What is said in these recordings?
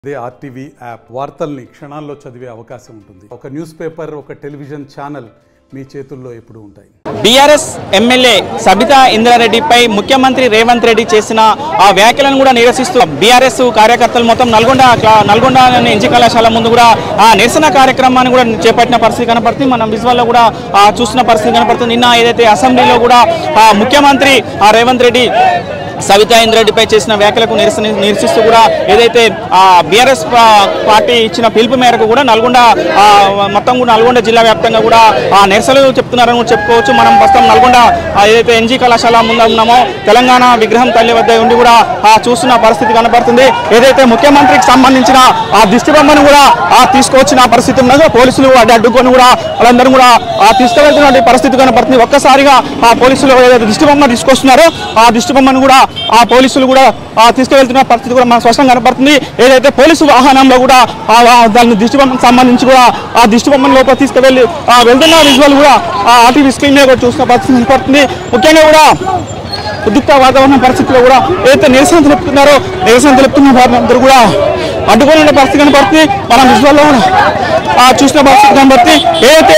అదే RTV app వార్తల్ని క్షణాల్లో చదివే అవకాశం ఉంటుంది ఒక న్యూస్ పేపర్ ఒక టెలివిజన్ ఛానల్ మీ చేతుల్లో ఎప్పుడూ ఉంటాయి బీఆర్ఎస్ ఎమ్మెల్యే సబితా ఇంద్రారెడ్డిపై ముఖ్యమంత్రి రేవంత్ రెడ్డి చేసిన ఆ వ్యాఖ్యలను కూడా నిరసిస్తూ బీఆర్ఎస్ కార్యకర్తలు మొత్తం నల్గొండ క్లా- నల్గొండ అనే ఎన్జీ కళాశాల ముందు కూడా ఆ నిరసన కార్యక్రమాన్ని కూడా చేపట్టిన పరిస్థితి కనపడుతుంది మనం విజువల్లో కూడా ఆ, చూస్తున్న పరిస్థితి కనపడుతుంది నిన్న ఏదైతే అసెంబ్లీలో కూడా ఆ, ముఖ్యమంత్రి ఆ రేవంత్ రెడ్డి సవితా ఇంద్రెడ్డిపై చేసిన వ్యాఖ్యలకు నిరసన నిరసిస్తూ కూడా ఏదైతే బీఆర్ఎస్ పార్టీ ఇచ్చిన పిలుపు మేరకు కూడా నల్గొండ ఆ, మొత్తం కూడా నల్గొండ జిల్లా వ్యాప్తంగా కూడా ఆ, నిరసనలు చెప్తున్నారని కూడా చెప్పుకోవచ్చు మనం ప్రస్తుతం నల్గొండ ఆ, ఏదైతే ఎన్జీ కళాశాల ముందు ఉన్నామో తెలంగాణ విగ్రహం తల్లి వద్ద ఉండి కూడా ఆ, చూస్తున్న పరిస్థితి కనబడుతుంది ఏదైతే ముఖ్యమంత్రికి సంబంధించిన ఆ దిష్టి బొమ్మను కూడా ఆ, తీసుకొచ్చిన పరిస్థితి ఉన్నదో పోలీసులు అడ్డు అడ్డుకొని కూడా వాళ్ళందరూ కూడా ఆ, తీసుకువెళ్తున్న పరిస్థితి కనబడుతుంది ఒక్కసారిగా ఆ పోలీసులు ఏదైతే దిష్టి బొమ్మ తీసుకొస్తున్నారో ఆ దిష్టి బొమ్మను కూడా ఆ పోలీసులు కూడా ఆ, తీసుకువెళ్తున్న పరిస్థితి కూడా మనకు స్పష్టంగా కనబడుతుంది ఏదైతే పోలీసు వాహనంలో కూడా ఆ వా- దాని దిష్టి బొమ్మకు సంబంధించి కూడా ఆ దిష్టి బొమ్మను లోపల తీసుకువెళ్ళి ఆ, వెళ్తున్న విజువల్ కూడా ఆ ఆర్టీవీ స్క్రీన్ మీద కూడా చూస్తున్న పరిస్థితి కనపడుతుంది ముఖ్యంగా కూడా ఉద్రిక్త వాతావరణ పరిస్థితిలో కూడా ఏదైతే నిరసన తెలుపుతున్నారో నిరసన తెలుపుతున్న వారందరూ కూడా అడ్డుకొని ఉన్న పరిస్థితి కనపడుతుంది మనం విజువల్లో కూడా ఆ చూసిన పరిస్థితి కనబడుతుంది ఏదైతే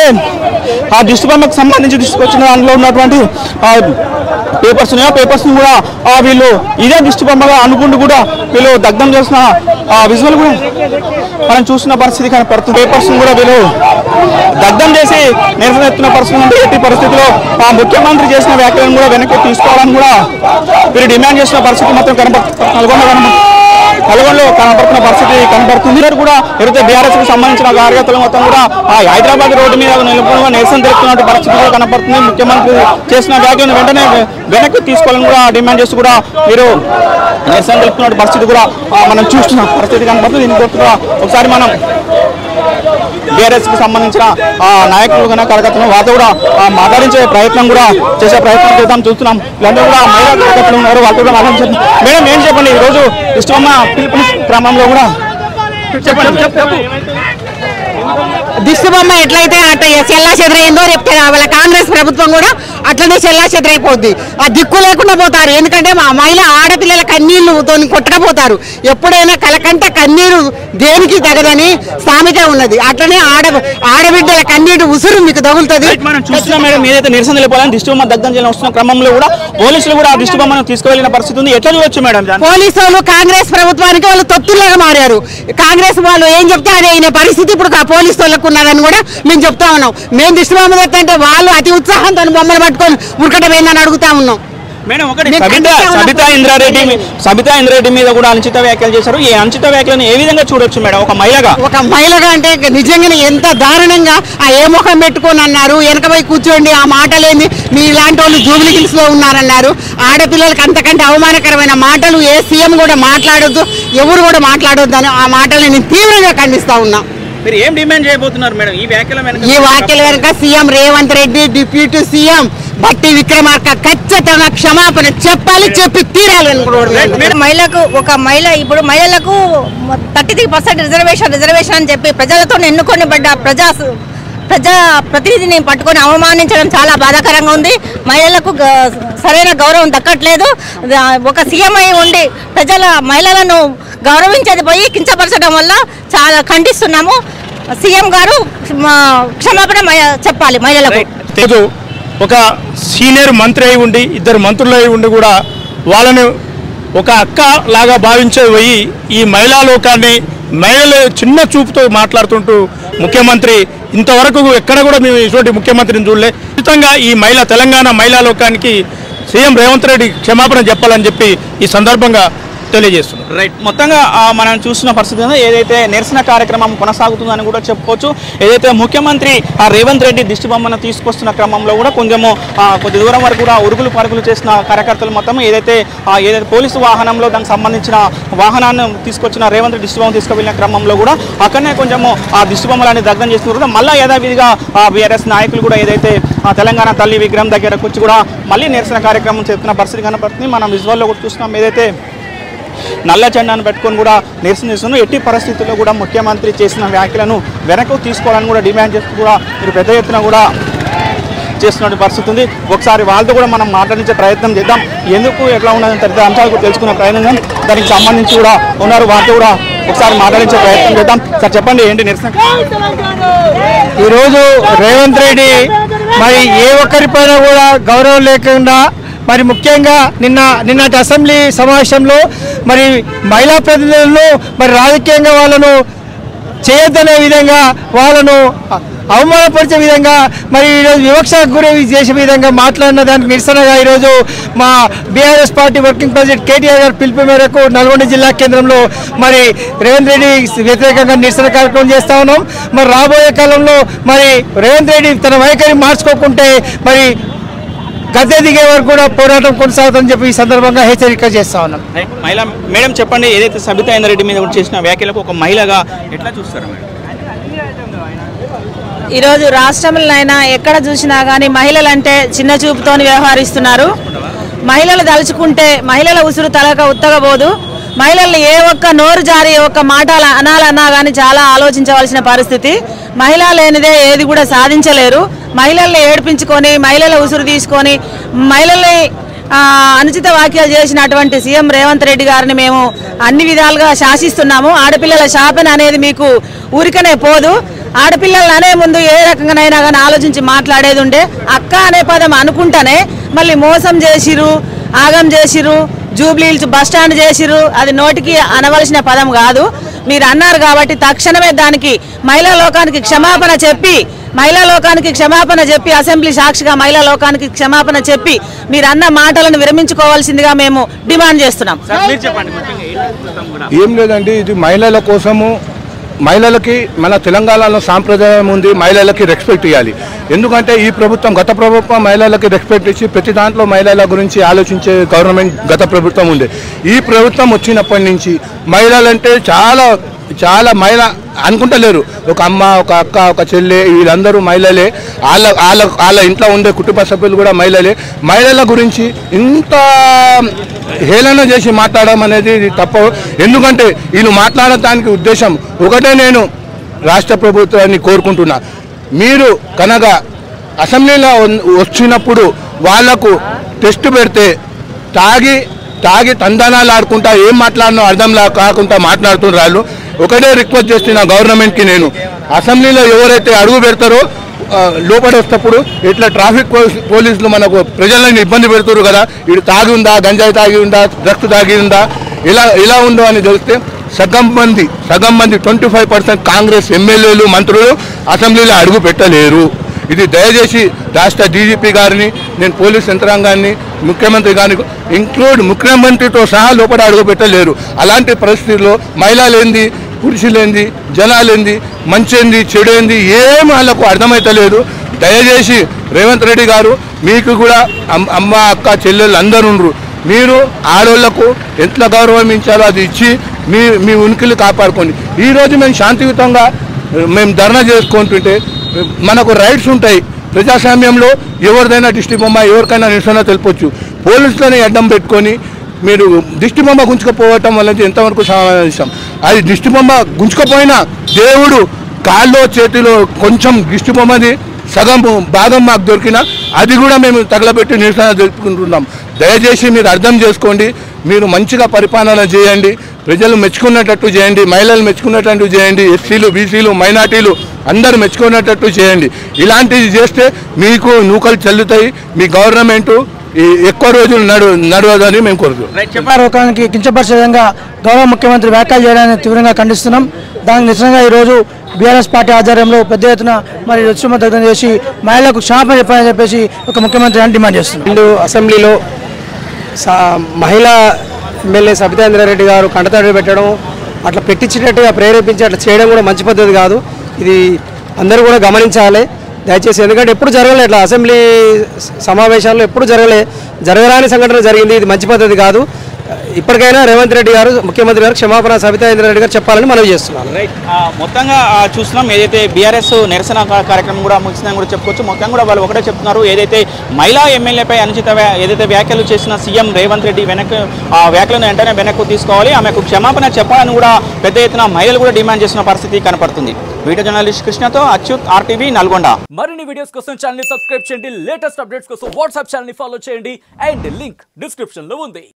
ఆ దిష్టి బొమ్మకు సంబంధించి తీసుకొచ్చిన దానిలో ఉన్నటువంటి ఆ పేపర్స్ ఉన్నాయో పేపర్స్ కూడా ఆ వీళ్ళు ఇదే దిష్టి బొమ్మగా అనుకుంటూ కూడా వీళ్ళు దగ్ధం చేసిన ఆ విజువల్ కూడా మనం చూసిన పరిస్థితి కనపడుతుంది పేపర్స్ కూడా వీళ్ళు దగ్ధం చేసి నిరసన ఎత్తున్న పరిస్థితి ఉంది ఎట్టి పరిస్థితిలో ఆ ముఖ్యమంత్రి చేసిన వ్యాఖ్యలను కూడా వెనక్కి తీసుకోవాలని కూడా వీరు డిమాండ్ చేసిన పరిస్థితి మొత్తం కనపడుతుంది నల్గొండ కనప- నల్గొండలో కనపడుతున్న పరిస్థితి కనపడుతుంది ఇక్కడ కూడా ఎవరైతే బీఆర్ఎస్ కి సంబంధించిన కార్యకర్తలు మొత్తం కూడా ఆ హైదరాబాద్ రోడ్డు మీద నిలుపుగా నిరసన తెలుపుతున్న పరిస్థితి కూడా కనపడుతుంది ముఖ్యమంత్రి చేసిన వ్యాఖ్యలను వెంటనే వెనక్కి తీసుకోవాలని కూడా డిమాండ్ చేస్తూ కూడా మీరు నిరసన తెలుపుతున్న పరిస్థితి కూడా ఆ, మనం చూస్తున్న పరిస్థితి కనపడుతుంది దీని గుర్తుగా ఒకసారి మనం బీఆర్ఎస్ కి సంబంధించిన ఆ నాయకులు కన్నా కార్యకర్తలు వారితో కూడా ఆ, మాట్లాడించే ప్రయత్నం కూడా చేసే ప్రయత్నం చేద్దాం చూస్తున్నాం వీళ్ళందరూ కూడా మహిళా కార్యకర్తలు ఉన్నారు వాళ్ళతో కూడా మాట్లాడించారు మేడం ఏం చెప్పండి ఈ రోజు ఇష్టమ్మ పిలుపుని క్రమంలో కూడా చెప్పండి చెప్పు దిష్టి బొమ్మ ఎట్లయితే అట్లా చెల్లా చెదరైందో రేపు వాళ్ళ కాంగ్రెస్ ప్రభుత్వం కూడా అట్లనే చెల్లా చెదరైపోద్ది ఆ దిక్కు లేకుండా పోతారు ఎందుకంటే మా మహిళ ఆడపిల్లల కన్నీళ్లుతో కొట్టకపోతారు ఎప్పుడైనా కలకంట కన్నీరు దేనికి తగదని సామెత ఉన్నది అట్లనే ఆడ ఆడబిడ్డల కన్నీరు ఉసురు మీకు తగులుతుంది రైట్ మనం చూస్తున్నాం మేడం ఏదైతే నిరసన తెలిపాలని దిష్టి బొమ్మ దగ్ధం చేయాలని వస్తున్న క్రమంలో కూడా పోలీసులు కూడా ఆ దిష్టి బొమ్మను తీసుకువెళ్ళిన పరిస్థితి ఉంది ఎట్లా చూడొచ్చు మేడం దాన్ని? పోలీసు వాళ్ళు కాంగ్రెస్ ప్రభుత్వానికి వాళ్ళు తొత్తుల్లాగా మారారు కాంగ్రెస్ వాళ్ళు ఏం చెప్తే అదే అయిన పరిస్థితి ఇప్పుడు ఆ పోలీసు వాళ్ళకు ఉన్నదని కూడా మేము చెప్తా ఉన్నాం మేము దిష్టి బొమ్మ తెస్తుంటే వాళ్ళు అతి ఉత్సాహంతో బొమ్మలు పట్టుకొని ఉరకటమైందని అడుగుతా ఉన్నాం మేడం ఒకటి నేను సబితా ఖండిస్తా ఉన్నా. సబితా ఇంద్రారెడ్డి మీ- సబితా ఇంద్రారెడ్డి మీద కూడా అనుచిత వ్యాఖ్యలు చేశారు ఈ అనుచిత వ్యాఖ్యలను ఏ విధంగా చూడొచ్చు మేడం ఒక మహిళగా ఒక మహిళగా అంటే నిజంగానే ఎంత దారుణంగా ఆ ఏ ముఖం పెట్టుకొని అన్నారు వెనక పోయి కూర్చోండి ఆ మాటలేంది మీ ఇలాంటి వాళ్ళు జూబ్లీ హిల్స్ లో ఉన్నారన్నారు ఆడపిల్లలకి అంతకంటే అవమానకరమైన మాటలు ఏ సీఎం కూడా మాట్లాడొద్దు ఎవరు కూడా మాట్లాడొద్దు అని ఆ మాటలు నేను తీవ్రంగా ఖండిస్తా ఉన్నా మీరు ఏం డిమాండ్ చేయబోతున్నారు మేడం ఈ వ్యాఖ్యల వెనక ఈ వ్యాఖ్యల వెనుక CM Revanth Reddy deputy CM Bhatti Vikramarka ఖచ్చితంగా క్షమాపణ చెప్పాలి చెప్పి తీరాలని కూడా మహిళకు ఒక మహిళ ఇప్పుడు మహిళలకు thirty three percent reservation reservation అని చెప్పి ప్రజలతో ఎన్నుకొని పడ్డ ప్రజా ప్రజా ప్రతినిధిని పట్టుకొని అవమానించడం చాలా బాధాకరంగా ఉంది మహిళలకు గ- సరైన గౌరవం దక్కట్లేదు ద- ఒక సీఎం అయి ఉండి ప్రజల మహిళలను గౌరవించేది పోయి కించపరచడం వల్ల చాలా ఖండిస్తున్నాము సీఎం గారు మా క్షమాపణ మహి- చెప్పాలి మహిళలకు రోజు ఒక సీనియర్ మంత్రి అయి ఉండి ఇద్దరు మంత్రులు అయి ఉండి కూడా వాళ్ళని ఒక అక్క లాగా భావించే పోయి ఈ మహిళా లోకాన్ని మహిళలు చిన్న చూపుతో మాట్లాడుతుంటూ ముఖ్యమంత్రి ఇంతవరకు ఎక్కడ కూడా మేము ఇటువంటి ముఖ్యమంత్రిని చూడలే ఖచ్చితంగా ఈ మహిళ తెలంగాణ మహిళా లోకానికి సీఎం రేవంత్ రెడ్డి క్షమాపణ చెప్పాలని చెప్పి ఈ సందర్భంగా తెలియజేస్తున్నాం రైట్ మొత్తంగా ఆ, మనం చూసిన పరిస్థితి ఉందో ఏదైతే నిరసన కార్యక్రమం కొనసాగుతుందని కూడా చెప్పుకోవచ్చు ఏదైతే ముఖ్యమంత్రి ఆ రేవంత్ రెడ్డి దిష్టి బొమ్మను తీసుకొస్తున్న క్రమంలో కూడా కొంచెము ఆ, కొద్ది దూరం వరకు కూడా ఉరుగులు పరుగులు చేసిన కార్యకర్తలు మొత్తం ఏదైతే ఆ, ఏదైతే పోలీసు వాహనంలో దానికి సంబంధించిన వాహనాన్ని తీసుకొచ్చిన రేవంత్ రెడ్డి దిష్టి బొమ్మ తీసుకువెళ్ళిన క్రమంలో కూడా అక్కడనే కొంచెము ఆ దిష్టి బొమ్మలని దగ్ధం చేస్తున్నారు కూడా మళ్ళీ యథావిధిగా ఆ బీఆర్ఎస్ నాయకులు కూడా ఏదైతే ఆ తెలంగాణ తల్లి విగ్రహం దగ్గరకు వచ్చి కూడా మళ్ళీ నిరసన కార్యక్రమం చేస్తున్న పరిస్థితి కనపడుతుంది మనం విజువల్లో కూడా చూస్తున్నాం ఏదైతే నల్ల జెండాను పెట్టుకొని కూడా నిరసన చేస్తున్నారు ఎట్టి పరిస్థితుల్లో కూడా ముఖ్యమంత్రి చేసిన వ్యాఖ్యలను వెనక్కు తీసుకోవాలని కూడా డిమాండ్ చేస్తూ కూడా మీరు పెద్ద ఎత్తున కూడా చేస్తున్న పరిస్థితి ఉంది ఒకసారి వాళ్ళతో కూడా మనం మాట్లాడించే ప్రయత్నం చేద్దాం ఎందుకు ఎట్లా ఉన్నదని తదితర అంశాలు కూడా తెలుసుకునే ప్రయత్నం చేద్దాం. దానికి సంబంధించి కూడా ఉన్నారు వారితో కూడా ఒకసారి మాట్లాడించే ప్రయత్నం చేద్దాం సార్ చెప్పండి ఏంటి నిరసన ఈరోజు రేవంత్ రెడ్డి మరి ఏ ఒక్కరిపైన కూడా గౌరవం లేకుండా మరి ముఖ్యంగా నిన్న నిన్నటి అసెంబ్లీ సమావేశంలో మరి మహిళా ప్రతినిధులను మరి రాజకీయంగా వాళ్ళను చేయొద్దనే విధంగా వాళ్ళను అవమానపరిచే విధంగా మరి ఈరోజు వివక్షకు గురి చేసే విధంగా మాట్లాడిన దానికి నిరసనగా ఈరోజు మా BRS party working president KTR గారి పిలుపు మేరకు నల్గొండ జిల్లా కేంద్రంలో మరి రేవంత్ రెడ్డి వ్యతిరేకంగా నిరసన కార్యక్రమం చేస్తా ఉన్నాం మరి రాబోయే కాలంలో మరి రేవంత్ రెడ్డి తన వైఖరి మార్చుకోకుంటే మరి గద్దె దిగే వరకు కూడా పోరాటం కొనసాగుతుందని చెప్పి ఈ సందర్భంగా హెచ్చరిక చేస్తా ఉన్నాం మహిళ మేడం చెప్పండి ఏదైతే సబితా ఇంద్రెడ్డి మీద చేసిన వ్యాఖ్యలకు ఒక మహిళగా ఎట్లా చూస్తారు మేడం ఈరోజు రాష్ట్రంలోనైనా ఎక్కడ చూసినా కానీ మహిళలంటే చిన్న చూపుతోని వ్యవహరిస్తున్నారు మహిళలు తలుచుకుంటే మహిళల ఉసురు తలక ఉత్తగబోదు మహిళల్ని ఏ ఒక్క నోరు జారి ఏ ఒక్క మాట అలా అనాలన్నా కానీ చాలా ఆలోచించవలసిన పరిస్థితి మహిళ లేనిదే ఏది కూడా సాధించలేరు మహిళల్ని ఏడిపించుకొని మహిళల ఉసురు తీసుకొని మహిళల్ని ఆ, అనుచిత వ్యాఖ్యలు చేసినటువంటి సీఎం రేవంత్ రెడ్డి గారిని మేము అన్ని విధాలుగా శాసిస్తున్నాము ఆడపిల్లల శాపన అనేది మీకు ఊరికనే పోదు ఆడపిల్లలు అనే ముందు ఏ రకంగానైనా కానీ ఆలోచించి మాట్లాడేది ఉండే అక్క అనే పదం అనుకుంటానే మళ్ళీ మోసం చేసిరు ఆగం చేసిరు జూబ్లీల్స్ బస్ స్టాండ్ చేసిరు అది నోటికి అనవలసిన పదం కాదు మీరు అన్నారు కాబట్టి తక్షణమే దానికి మహిళా లోకానికి క్షమాపణ చెప్పి మహిళా లోకానికి క్షమాపణ చెప్పి అసెంబ్లీ సాక్షిగా మహిళా లోకానికి క్షమాపణ చెప్పి మీరు అన్న మాటలను విరమించుకోవాల్సిందిగా మేము డిమాండ్ చేస్తున్నాం సార్ మీరు చెప్పండి ముఖ్యంగా ఏంటి చూద్దాం కూడా ఏం లేదండి ఇది మహిళల కోసము మహిళలకి మన తెలంగాణలో సాంప్రదాయం ఉంది మహిళలకి రెస్పెక్ట్ ఇవ్వాలి ఎందుకంటే ఈ ప్రభుత్వం గత ప్రభుత్వం మహిళలకి రెస్పెక్ట్ ఇచ్చి ప్రతి దాంట్లో మహిళల గురించి ఆలోచించే గవర్నమెంట్ గత ప్రభుత్వం ఉంది ఈ ప్రభుత్వం వచ్చినప్పటి నుంచి మహిళలంటే చాలా చాలా మహిళ అనుకుంటలేరు ఒక అమ్మ ఒక అక్క ఒక చెల్లె వీళ్ళందరూ మహిళలే వాళ్ళ వాళ్ళ వాళ్ళ ఇంట్లో ఉండే కుటుంబ సభ్యులు కూడా మహిళలే మహిళల గురించి ఇంత హేళన చేసి మాట్లాడడం అనేది ఇది తప్పు ఎందుకంటే వీళ్ళు మాట్లాడటానికి ఉద్దేశం ఒకటే నేను రాష్ట్ర ప్రభుత్వాన్ని కోరుకుంటున్నా మీరు కనుక అసెంబ్లీలో ఉన్- వచ్చినప్పుడు వాళ్లకు టెస్ట్ పెడితే తాగి తాగి తందనాలు ఆడుకుంటా ఏం మాట్లాడినో అర్థం లా కాకుండా మాట్లాడుతున్నారు వాళ్ళు ఒకటే రిక్వెస్ట్ చేస్తున్నా గవర్నమెంట్కి నేను అసెంబ్లీలో ఎవరైతే అడుగు పెడతారో ఆ, లోపల వస్తప్పుడు ఇట్లా ట్రాఫిక్ పోలీస్- పోలీసులు మనకు ప్రజలను ఇబ్బంది పెడుతున్నారు కదా ఇటు తాగి ఉందా గంజాయి తాగి ఉందా డ్రగ్స్ తాగి ఉందా ఇలా ఇలా ఉందో అని తెలిస్తే సగం మంది సగం మంది ట్వంటీ ఫైవ్ పర్సెంట్ కాంగ్రెస్ ఎమ్మెల్యేలు మంత్రులు అసెంబ్లీలో అడుగు పెట్టలేరు ఇది దయచేసి రాష్ట్ర డీజీపీ గారిని నేను పోలీస్ యంత్రాంగాన్ని ముఖ్యమంత్రి గారిని ఇంక్లూడ్ ముఖ్యమంత్రితో సహా లోపల అడుగు పెట్టలేరు అలాంటి పరిస్థితుల్లో మహిళలేంది పురుషులేంది జనాలేంది మంచేంది చెడేంది ఏం వాళ్ళకు అర్థమైతలేదు దయచేసి రేవంత్ రెడ్డి గారు మీకు కూడా అమ్- అమ్మ అక్క చెల్లెళ్ళు అందరూ ఉండ్రు మీరు ఆడోళ్లకు ఎంత గౌరవం ఇచ్చారో అది ఇచ్చి మీ మీ ఉనికిని కాపాడుకోండి ఈరోజు మేము శాంతియుతంగా మేము ధర్నా చేసుకుంటుంటే మనకు రైట్స్ ఉంటాయి ప్రజాస్వామ్యంలో ఎవరిదైనా దిష్టి బొమ్మ ఎవరికైనా నిరసన తెలిపొచ్చు పోలీసులని అడ్డం పెట్టుకొని మీరు దిష్టి బొమ్మ గుంజుకపోవటం వల్ల ఎంతవరకు సమావేశం అది దిష్టి బొమ్మ గుంజుకపోయినా దేవుడు కాల్లో చేతిలో కొంచెం దిష్టి బొమ్మది సగం భాగం మాకు దొరికిన అది కూడా మేము తగలబెట్టి నిరసన జరుపుకుంటున్నాం దయచేసి మీరు అర్థం చేసుకోండి మీరు మంచిగా పరిపాలన చేయండి ప్రజలు మెచ్చుకున్నట్టు చేయండి మహిళలు మెచ్చుకున్నట్టు చేయండి ఎస్సీలు బీసీలు మైనార్టీలు అందరూ మెచ్చుకునేటట్టు చేయండి ఇలాంటివి చేస్తే మీకు నూకలు చెల్లుతాయి మీ గవర్నమెంట్ ఎక్కువ రోజులు నడు నడవదని మేము కోరుతున్నాం రోగానికి కించపరిచే విధంగా గౌరవ ముఖ్యమంత్రి వ్యాఖ్యలు చేయడాన్ని తీవ్రంగా ఖండిస్తున్నాం దానికి నిరసనగా ఈరోజు బీఆర్ఎస్ పార్టీ ఆధ్వర్యంలో పెద్ద ఎత్తున మరి రుచుమ దగ్ధం చేసి మహిళలకు క్షమాపణ చెప్పాలని చెప్పేసి ఒక ముఖ్యమంత్రి అని డిమాండ్ చేస్తున్నాం వీళ్ళు అసెంబ్లీలో సా- మహిళా ఎమ్మెల్యే సబితేంద్రారెడ్డి గారు కంటతడి పెట్టడం అట్లా పెట్టించినట్టుగా ప్రేరేపించి అట్లా చేయడం కూడా మంచి పద్ధతి కాదు ఇది అందరూ కూడా గమనించాలి దయచేసి ఎందుకంటే ఎప్పుడు జరగలే ఇట్లా అసెంబ్లీ సమావేశాల్లో ఎప్పుడు జరగలే జరగరాని సంఘటన జరిగింది ఇది మంచి పద్ధతి కాదు ఇప్పటికైనా రేవంత్ రెడ్డి గారు ముఖ్యమంత్రి గారు క్షమాపణ సబితా రెడ్డి గారు చెప్పాలని మనవి చేస్తున్నాను రైట్ ఆ, మొత్తంగా ఆ, చూస్తున్నాం ఏదైతే బీఆర్ఎస్ నిరసన కా- కార్యక్రమం కూడా ముగిసిందని కూడా చెప్పుకోవచ్చు మొత్తం కూడా వాళ్ళు ఒకటే చెప్తున్నారు ఏదైతే మహిళా ఎమ్మెల్యేపై అనుచిత వ్యా- ఏదైతే వ్యాఖ్యలు చేసిన సీఎం రేవంత్ రెడ్డి వెనక్కి ఆ వ్యాఖ్యలను వెంటనే వెనక్కు తీసుకోవాలి ఆమెకు క్షమాపణ చెప్పాలని కూడా పెద్ద ఎత్తున మహిళలు కూడా డిమాండ్ చేసిన పరిస్థితి కనపడుతుంది వీడియో జర్నలిస్ట్ కృష్ణతో అచ్యుత్ ఆర్టీవీ నల్గొండ మరిన్ని వీడియోస్ కోసం ఛానల్ ని సబ్స్క్రైబ్ చేయండి లేటెస్ట్ అప్డేట్స్ కోసం వాట్సాప్ ఛానల్ ని ఫాలో చేయండి అండ్ లింక్ డిస్క్రిప్షన్ లో ఉంది